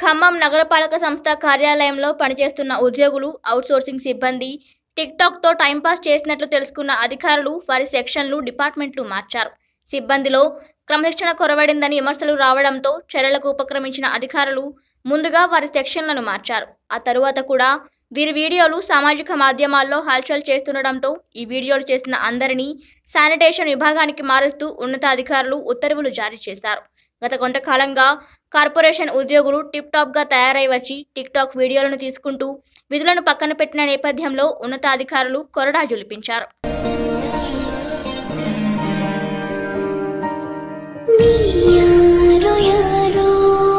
ఖమ్మం నగరపాలక సంస్థ కార్యాలయంలో పనిచేస్తున్న ఉద్యోగులు అవుట్సోర్సింగ్ సిబ్బంది టిక్టాక్తో టైంపాస్ చేసినట్లు తెలుసుకున్న అధికారులు వారి సెక్షన్లు డిపార్ట్మెంట్లు మార్చారు సిబ్బందిలో క్రమశిక్షణ కొరవడిందని విమర్శలు రావడంతో చర్యలకు ఉపక్రమించిన అధికారులు ముందుగా వారి సెక్షన్లను మార్చారు ఆ తరువాత కూడా వీరి వీడియోలు సామాజిక మాధ్యమాల్లో హల్చల్ చేస్తుండటంతో ఈ వీడియోలు చేసిన అందరినీ శానిటేషన్ విభాగానికి మారుస్తూ ఉన్నతాధికారులు ఉత్తర్వులు జారీ చేశారు గత కొంతకాలంగా కార్పొరేషన్ ఉద్యోగులు టిప్ టాప్ గా తయారై వచ్చి టిక్ టాక్ వీడియోలను తీసుకుంటూ విధులను పక్కన పెట్టిన నేపథ్యంలో ఉన్నతాధికారులు కొరడా జులిపించారు యారో యారో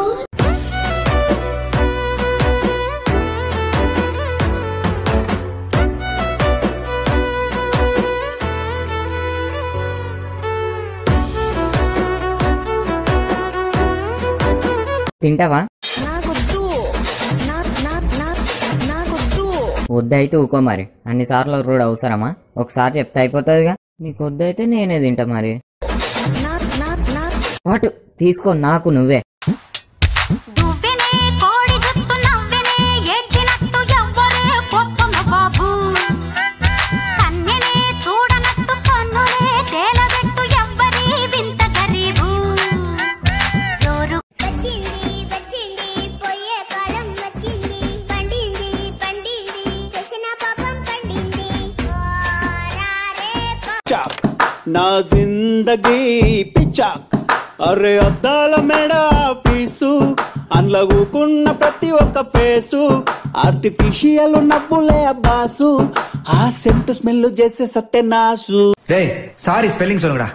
తింటావా నాకొద్దు నా నా నా నాకొద్దు వద్దయితే ఊకో మరి అన్నిసార్లు రోడ్ అవసరమా ఒకసారి చెప్తే అయిపోతుందిగా నీకు వద్దయితే నేనే తింటా మరి నా నా నా వాటు తీసుకో నాకు నువ్వే దువ్వెనే కోడి జుత్తు నవ్వెనే ఏడ్చినట్టు ఎవ్వరే పొత్తమ బాబు కన్నెనే చూడనట్టు కన్నులే తేలబెట్టు ఎవ్వరి వింత గరీబు జోరు వచ్చింది వచ్చింది పోయే కాలం వచ్చింది పండింది పండింది చేసిన పాపం పండింది ఓరారే పా- చాక్ నా జిందగీ పిచ్చాక్ అరే అద్దాల మెడ ఫీసు అన్లగుకున్న ప్రతి ఒక్క ఫేసు ఆర్టిఫిషియల్ నవ్వులే అబ్బాసు ఆ సెంటు స్మెల్ చేసే సత్యనాసు டேய் சாரி ஸ்பெல்லிங் சொல்லுங்கடா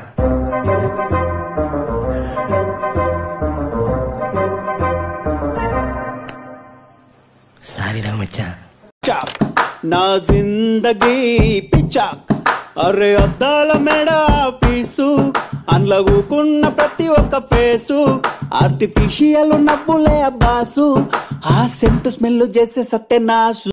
சாரிடா மச்சான் చాక్ నా జిందగీ పిచ్చాక్ అరే అద్దాల మెడ ఫీసు అన్లగుకున్న ప్రతి ఒక్క ఫేసు ఆర్టిఫిషియల్ నవ్వులే అబ్బాసు ఆ సెంటు స్మెల్ చేసే సత్యనాసు